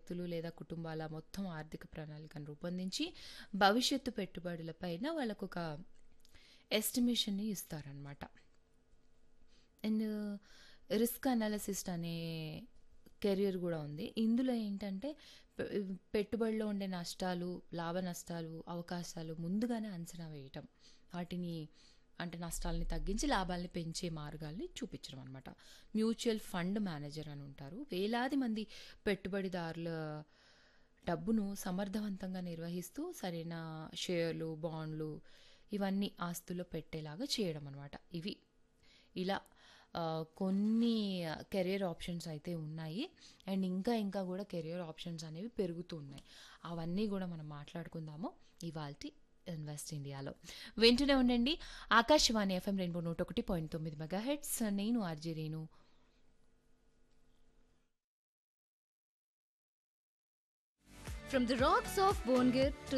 వ్యక్తులు లేదా కుటుంబాల మొత్తం ఆర్థిక ప్రణాళికను రూపొందించి భవిష్యత్తు పెట్టుబడులపైన వాళ్ళకు ఒక ఎస్టిమేషన్ని ఇస్తారనమాట అండ్ రిస్క్ అనాలిసిస్ట్ అనే కెరియర్ కూడా ఉంది ఇందులో ఏంటంటే పె- పెట్టుబడిలో ఉండే నష్టాలు లాభ నష్టాలు అవకాశాలు ముందుగానే అంచనా వేయటం వాటిని అంటే నష్టాలని తగ్గించి లాభాలని పెంచే మార్గాల్ని చూపించడం అనమాట మ్యూచువల్ ఫండ్ మేనేజర్ అని ఉంటారు వేలాది మంది పెట్టుబడిదారుల డబ్బును సమర్థవంతంగా నిర్వహిస్తూ సరైన షేర్లు బాండ్లు ఇవన్నీ ఆస్తుల్లో పెట్టేలాగా చేయడం అనమాట ఇవి ఇలా ఆ, కొన్ని కెరియర్ ఆప్షన్స్ అయితే ఉన్నాయి అండ్ ఇంకా ఇంకా కూడా కెరియర్ ఆప్షన్స్ అనేవి పెరుగుతూ ఉన్నాయి అవన్నీ కూడా మనం మాట్లాడుకుందాము ఇవాళ ఇన్వెస్ట్ ఇండియాలో వింటూనే ఉండండి ఆకాశవాణి ఎఫ్ఎం రెయిన్బో నూట ఒకటి పాయింట్ తొమ్మిది మెగా హెడ్స్ నేను RJ Renu From the rocks of Bongir to